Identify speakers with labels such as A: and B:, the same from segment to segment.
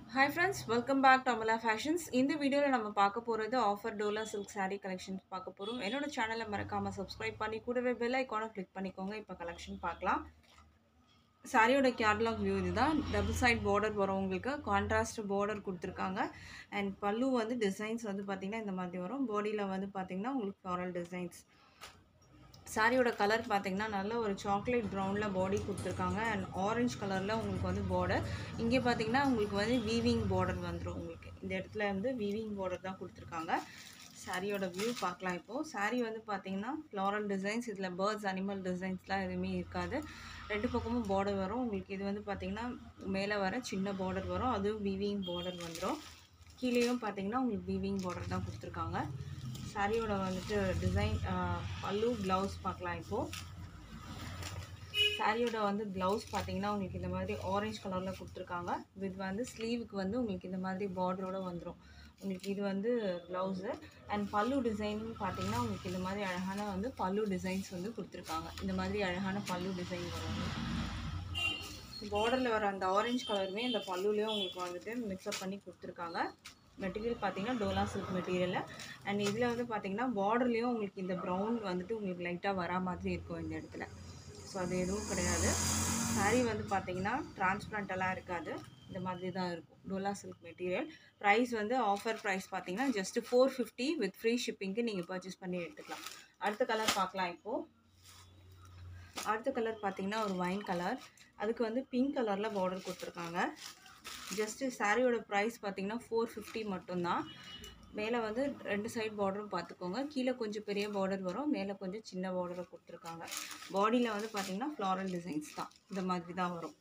A: hi friends welcome back to Amala fashions இந்த வீடியோவில் நம்ம பார்க்க போகிறது offer Dola silk saree collections பார்க்க போகிறோம் என்னோட சேனலை மறக்காமல் சப்ஸ்கிரைப் பண்ணி கூடவே பெல் ஐக்கானை கிளிக் பண்ணிக்கோங்க இப்போ கலெக்ஷன் பார்க்கலாம் சாரியோட கேட்லாக் வியூ இதுதான் டபுள் சைட் பார்டர் வரும் உங்களுக்கு கான்ட்ராஸ்ட் பார்டர் கொடுத்துருக்காங்க அண்ட் பல்லு வந்து டிசைன்ஸ் வந்து பார்த்திங்கன்னா இந்த மாதிரி வரும் பாடியில் வந்து பார்த்திங்கன்னா உங்களுக்கு ஃப்ளாரல் டிசைன்ஸ் சாரியோட கலர் பார்த்தீங்கன்னா நல்ல ஒரு சாக்லேட் ப்ரௌனில் பாடி கொடுத்துருக்காங்க அண்ட் ஆரஞ்சு கலரில் உங்களுக்கு வந்து பார்டர் இங்கே பார்த்தீங்கன்னா உங்களுக்கு வந்து வீவிங் பார்டர் வந்துடும் உங்களுக்கு இந்த இடத்துல வந்து வீவிங் பார்டர் தான் கொடுத்துருக்காங்க சாரியோட வியூ பார்க்கலாம் இப்போது சாரீ வந்து பார்த்தீங்கன்னா ஃப்ளாரல் டிசைன்ஸ் இதில் பேர்ட்ஸ் அனிமல் டிசைன்ஸ்லாம் எதுவுமே இருக்காது ரெண்டு பக்கமும் பார்டர் வரும் உங்களுக்கு இது வந்து பார்த்தீங்கன்னா மேலே வர சின்ன பார்டர் வரும் அதுவும் வீவிங் பார்டர் வந்துடும் கீழேயும் பார்த்தீங்கன்னா உங்களுக்கு வீவிங் பார்டர் தான் கொடுத்துருக்காங்க சாரியோட வந்துட்டு டிசைன் பல்லு ப்ளவுஸ் பார்க்கலாம் இப்போது சாரியோட வந்து ப்ளவுஸ் பார்த்தீங்கன்னா உங்களுக்கு இந்த மாதிரி ஆரஞ்சு கலரில் கொடுத்துருக்காங்க வித் வந்து ஸ்லீவுக்கு வந்து உங்களுக்கு இந்த மாதிரி பார்டரோட வந்துடும் உங்களுக்கு இது வந்து ப்ளவுஸு அண்ட் பல்லு டிசைன் பார்த்தீங்கன்னா உங்களுக்கு இந்த மாதிரி அழகான வந்து பல்லு டிசைன்ஸ் வந்து கொடுத்துருக்காங்க இந்த மாதிரி அழகான பல்லு டிசைன் வரும் பார்டரில் வர அந்த ஆரஞ்சு கலருமே இந்த பல்லுலேயும் உங்களுக்கு வந்துட்டு மிக்ஸ்அப் பண்ணி கொடுத்துருக்காங்க மெட்டீரியல் பார்த்தீங்கன்னா டோலா சில்க் மெட்டீரியலில் அண்ட் இதில் வந்து பார்த்தீங்கன்னா பார்டர்லேயும் உங்களுக்கு இந்த ப்ரௌன் வந்துட்டு உங்களுக்கு லைட்டாக வரா மாதிரி இருக்கும் இந்த இடத்துல ஸோ அது எதுவும் கிடையாது சாரீ வந்து பார்த்தீங்கன்னா டிரான்ஸ்பரண்டெல்லாம் இருக்காது இந்த மாதிரி தான் இருக்கும் டோலா சில்க் மெட்டீரியல் ப்ரைஸ் வந்து ஆஃபர் ப்ரைஸ் பார்த்தீங்கன்னா just four fifty with free ஷிப்பிங்க்கு நீங்கள் பர்ச்சேஸ் பண்ணி எடுத்துக்கலாம் அடுத்த கலர் பார்க்கலாம் இப்போது அடுத்த கலர் பார்த்தீங்கன்னா ஒரு வைன் கலர் அதுக்கு வந்து பிங்க் கலரில் பார்டர் கொடுத்துருக்காங்க ஜஸ்ட்டு சாரியோட ப்ரைஸ் பார்த்தீங்கன்னா ஃபோர் ஃபிஃப்டி மட்டும்தான் மேலே வந்து ரெண்டு சைட் பார்டரும் பார்த்துக்கோங்க கீழே கொஞ்சம் பெரிய பார்டர் வரும் மேலே கொஞ்சம் சின்ன பார்டரை கொடுத்துருக்காங்க பாடியில் வந்து பார்த்தீங்கன்னா ஃப்ளாரல் டிசைன்ஸ் தான் இந்த மாதிரி தான் வரும்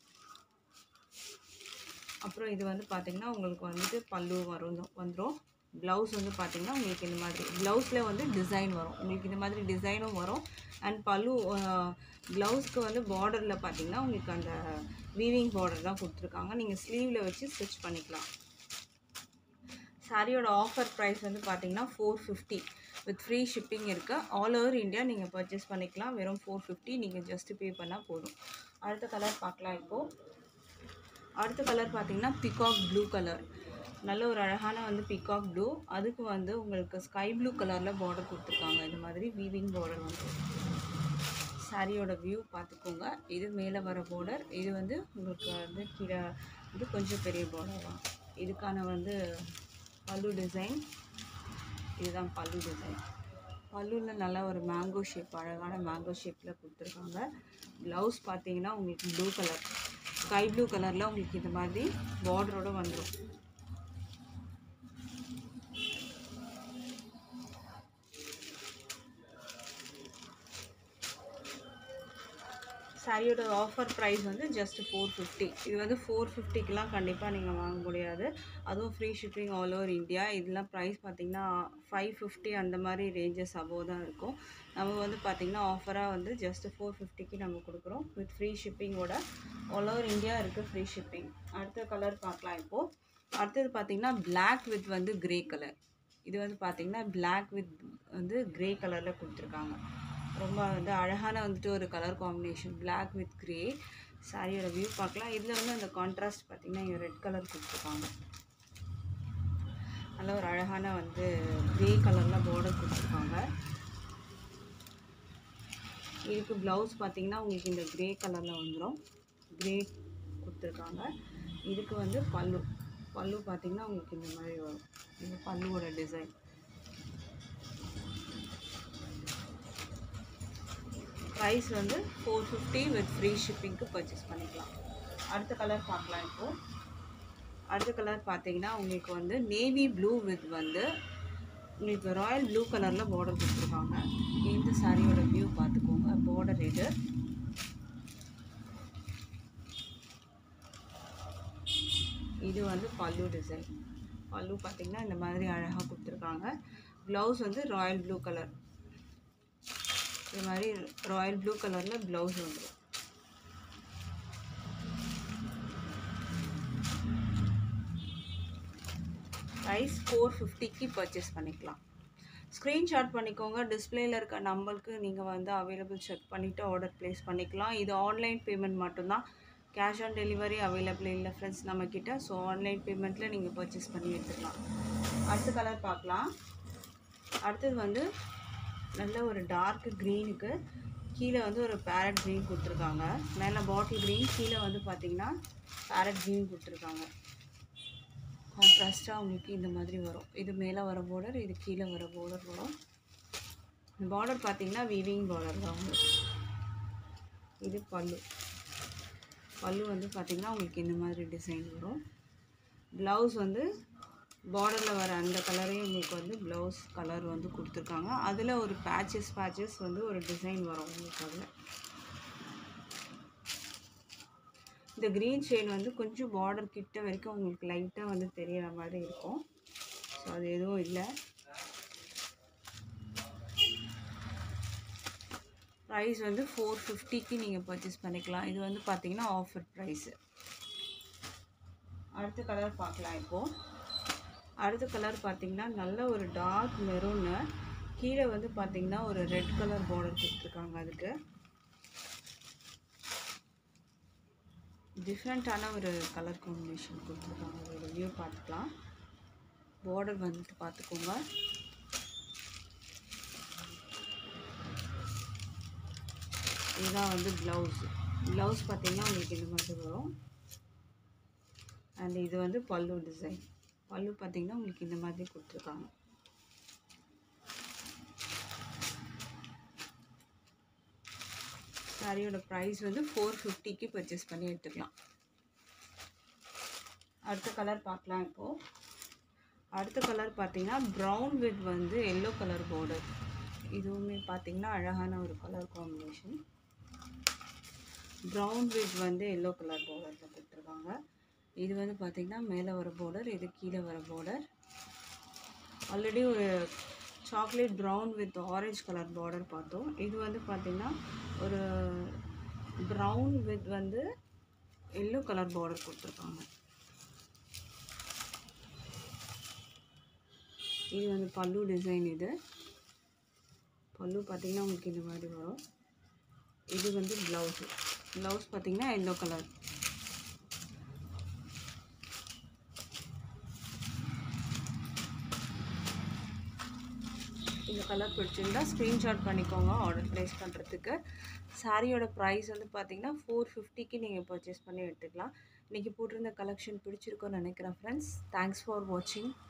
A: அப்புறம் இது வந்து பார்த்திங்கன்னா உங்களுக்கு வந்துட்டு பல்லு வரும் வந்துடும் ப்ளவுஸ் வந்து பார்த்திங்கன்னா உங்களுக்கு இந்த மாதிரி ப்ளவுஸில் வந்து டிசைன் வரும் உங்களுக்கு இந்த மாதிரி டிசைனும் வரும் அண்ட் பல்லு ப்ளவுஸ்க்கு வந்து பார்டரில் பார்த்திங்கன்னா உங்களுக்கு அந்த வீவிங் பார்டர் தான் கொடுத்துருக்காங்க நீங்கள் ஸ்லீவில் வச்சு ஸ்டிச் பண்ணிக்கலாம் சாரியோட ஆஃபர் ப்ரைஸ் வந்து பார்த்தீங்கன்னா four fifty with free shipping இருக்குது ஆல் ஓவர் இந்தியா நீங்கள் பர்ச்சேஸ் பண்ணிக்கலாம் வெறும் ஃபோர் ஃபிஃப்டி நீங்கள் ஜஸ்ட் பே பண்ணால் போதும் அடுத்த கலர் பார்க்கலாம் இப்போது அடுத்த கலர் பார்த்தீங்கன்னா பிகாக் ப்ளூ கலர் நல்ல ஒரு அழகான வந்து பிகாக் ப்ளூ அதுக்கு வந்து உங்களுக்கு ஸ்கை ப்ளூ கலரில் பார்டர் கொடுத்துருக்காங்க இந்த மாதிரி வீவிங் பார்டர் வந்து சாரியோட வியூ பார்த்துக்கோங்க இது மேலே வர பார்டர் இது வந்து உங்களுக்கு வந்து கீழே இது கொஞ்சம் பெரிய பார்டர் தான் இதுக்கான வந்து பல்லு டிசைன் இதுதான் பல்லு டிசைன் பல்லுவில் நல்ல ஒரு மேங்கோ ஷேப் அழகான மேங்கோ ஷேப்பில் கொடுத்துருக்காங்க ப்ளவுஸ் பார்த்தீங்கன்னா உங்களுக்கு ப்ளூ கலர் ஸ்கை ப்ளூ கலரில் உங்களுக்கு இந்த மாதிரி பார்டரோடு வந்துடும் சாரியோட ஆஃபர் ப்ரைஸ் வந்து ஜஸ்ட் ஃபோர் ஃபிஃப்டி இது வந்து ஃபோர் ஃபிஃப்டிக்கெலாம் கண்டிப்பாக நீங்கள் வாங்க முடியாது அதுவும் free shipping all over India இதெல்லாம் ப்ரைஸ் பார்த்திங்கன்னா ஃபைவ் ஃபிஃப்டி அந்த மாதிரி ரேஞ்சஸ் அபோவ் தான் இருக்கும் நம்ம வந்து பார்த்திங்கன்னா ஆஃபராக வந்து ஜஸ்ட் ஃபோர் ஃபிஃப்டிக்கு நம்ம கொடுக்குறோம் வித் ஃப்ரீ ஷிப்பிங்கோட ஆல் ஓவர் இந்தியா இருக்குது ஃப்ரீ ஷிப்பிங் அடுத்த கலர் பார்க்கலாம் இப்போது அடுத்தது பார்த்திங்கன்னா பிளாக் வித் வந்து க்ரே கலர் இது வந்து பார்த்திங்கன்னா பிளாக் வித் வந்து க்ரே கலரில் கொடுத்துருக்காங்க ரொம்ப வந்து அழகான வந்துட்டு ஒரு colour combination black with grey சாரியோட வியூ பார்க்கலாம் இதில் வந்து அந்த கான்ட்ராஸ்ட் பார்த்திங்கன்னா இங்கே ரெட் கலர் கொடுத்துருக்காங்க நல்ல ஒரு அழகான வந்து க்ரே கலரில் பார்டர் கொடுத்துருக்காங்க இதுக்கு ப்ளவுஸ் பார்த்திங்கன்னா உங்களுக்கு இந்த க்ரே கலரில் வந்துடும் க்ரே கொடுத்துருக்காங்க இதுக்கு வந்து பல்லு பல்லு பார்த்திங்கன்னா உங்களுக்கு இந்த மாதிரி வரும் இந்த பல்லுவோட டிசைன் ப்ரைஸ் வந்து ஃபோர் ஃபிஃப்டி வித் ஃப்ரீ ஷிப்பிங்க்கு பர்ச்சேஸ் பண்ணிக்கலாம் அடுத்த கலர் பார்க்கலாம் இப்போது அடுத்த கலர் பார்த்தீங்கன்னா உங்களுக்கு வந்து நேவி ப்ளூ வித் வந்து உங்களுக்கு ராயல் ப்ளூ கலரில் பார்டர் கொடுத்துருக்காங்க இந்த சாரியோட வியூ பார்த்துக்கோங்க பார்டர் இது இது வந்து பல்லு டிசைன் பல்லு பார்த்திங்கன்னா இந்த மாதிரி அழகாக கொடுத்துருக்காங்க ப்ளவுஸ் வந்து ராயல் ப்ளூ கலர் இது மாதிரி ராயல் ப்ளூ கலரில் ப்ளவுஸ் வந்துடும் ப்ரைஸ் ஃபோர் ஃபிஃப்டிக்கு பர்ச்சேஸ் பண்ணிக்கலாம் ஸ்க்ரீன்ஷாட் பண்ணிக்கோங்க டிஸ்பிளேயில் இருக்க நம்பருக்கு நீங்கள் வந்து அவைலபிள் செக் பண்ணிவிட்டு ஆர்டர் ப்ளேஸ் பண்ணிக்கலாம் இது ஆன்லைன் பேமெண்ட் மட்டும்தான் கேஷ் ஆன் டெலிவரி அவைலபிள் இல்லை ஃப்ரெண்ட்ஸ் நம்மக்கிட்ட ஸோ ஆன்லைன் பேமெண்ட்டில் நீங்கள் பர்ச்சேஸ் பண்ணி எடுத்துக்கலாம் அடுத்த கலர் பார்க்கலாம் அடுத்தது வந்து நல்ல ஒரு டார்க் க்ரீனுக்கு கீழே வந்து ஒரு பேரட் க்ரீன் கொடுத்துருக்காங்க மேலே பாட்டில் க்ரீன் கீழே வந்து பார்த்தீங்கன்னா பேரட் க்ரீன் கொடுத்துருக்காங்க கான்ட்ராஸ்ட்டாக உங்களுக்கு இந்த மாதிரி வரும் இது மேலே வர பார்டர் இது கீழே வர பார்டர் வரும் இந்த பார்டர் பார்த்தீங்கன்னா வீவிங் பார்டர் தான் உங்களுக்கு இது பல்லு பல்லு வந்து பார்த்திங்கன்னா உங்களுக்கு இந்த மாதிரி டிசைன் வரும் ப்ளவுஸ் வந்து பார்டரில் வர அந்த கலரே உங்களுக்கு வந்து ப்ளவுஸ் கலர் வந்து கொடுத்துருக்காங்க அதில் ஒரு பேச்சஸ் பேச்சஸ் வந்து ஒரு டிசைன் வரும் உங்களுக்கு அதில் இந்த க்ரீன் ஷேட் வந்து கொஞ்சம் பார்டர் கிட்ட வரைக்கும் உங்களுக்கு லைட்டாக வந்து தெரியற மாதிரி இருக்கும் ஸோ அது எதுவும் இல்லை ப்ரைஸ் வந்து ஃபோர் ஃபிஃப்டிக்கு நீங்கள் பர்ச்சேஸ் பண்ணிக்கலாம் இது வந்து பார்த்தீங்கன்னா ஆஃபர் ப்ரைஸு அடுத்த கலர் பார்க்கலாம் இப்போது அடுத்த கலர் பார்த்தீங்கன்னா நல்ல ஒரு டார்க் மெரூன்னு கீழே வந்து பார்த்தீங்கன்னா ஒரு ரெட் கலர் பார்டர் கொடுத்துருக்காங்க அதுக்கு டிஃப்ரெண்ட்டான ஒரு கலர் காம்பினேஷன் கொடுத்துருக்காங்க ஒரு வியூ பார்த்துக்கலாம் பார்டர் வந்துட்டு பார்த்துக்கோங்க இதுதான் வந்து ப்ளவுஸ் ப்ளவுஸ் பார்த்தீங்கன்னா உங்களுக்கு இந்த மாதிரி வரும் அண்ட் இது வந்து பல்லு டிசைன் பல்லு பார்த்தீங்கன்னா உங்களுக்கு இந்த மாதிரி கொடுத்துருக்காங்க சாரியோட ப்ரைஸ் வந்து ஃபோர் ஃபிஃப்டிக்கு பர்ச்சேஸ் பண்ணி எடுத்துக்கலாம் அடுத்த கலர் பார்க்கலாம் இப்போது அடுத்த கலர் பார்த்தீங்கன்னா ப்ரௌன் வித் வந்து எல்லோ கலர் பார்டர் இதுவுமே பார்த்தீங்கன்னா அழகான ஒரு கலர் காம்பினேஷன் ப்ரௌன் வித் வந்து எல்லோ கலர் பார்டரில் கொடுத்துருக்காங்க இது வந்து பார்த்திங்கன்னா மேலே வர பார்டர் இது கீழே வர பார்டர் ஆல்ரெடி ஒரு chocolate brown with orange colour border பார்த்தோம் இது வந்து பார்த்திங்கன்னா ஒரு ப்ரௌன் வித் வந்து எல்லோ கலர் பார்டர் கொடுத்துருக்காங்க இது வந்து பல்லு டிசைன் இது பல்லு பார்த்திங்கன்னா உங்களுக்கு இந்த மாதிரி வரும் இது வந்து ப்ளவுஸு ப்ளவுஸ் பார்த்திங்கன்னா எல்லோ கலர் இந்த கலர் பிடிச்சிருந்தா ஸ்க்ரீன்ஷாட் பண்ணிக்கோங்க ஆர்டர் ப்ளேஸ் பண்ணுறதுக்கு சாரியோட ப்ரைஸ் வந்து பார்த்தீங்கன்னா ஃபோர் ஃபிஃப்டிக்கு நீங்கள் பர்ச்சேஸ் பண்ணி எடுத்துக்கலாம் இன்றைக்கி போட்டிருந்த கலெக்ஷன் பிடிச்சிருக்கோன்னு நினைக்கிறேன் ஃப்ரெண்ட்ஸ் தேங்க்ஸ் ஃபார் வாட்சிங்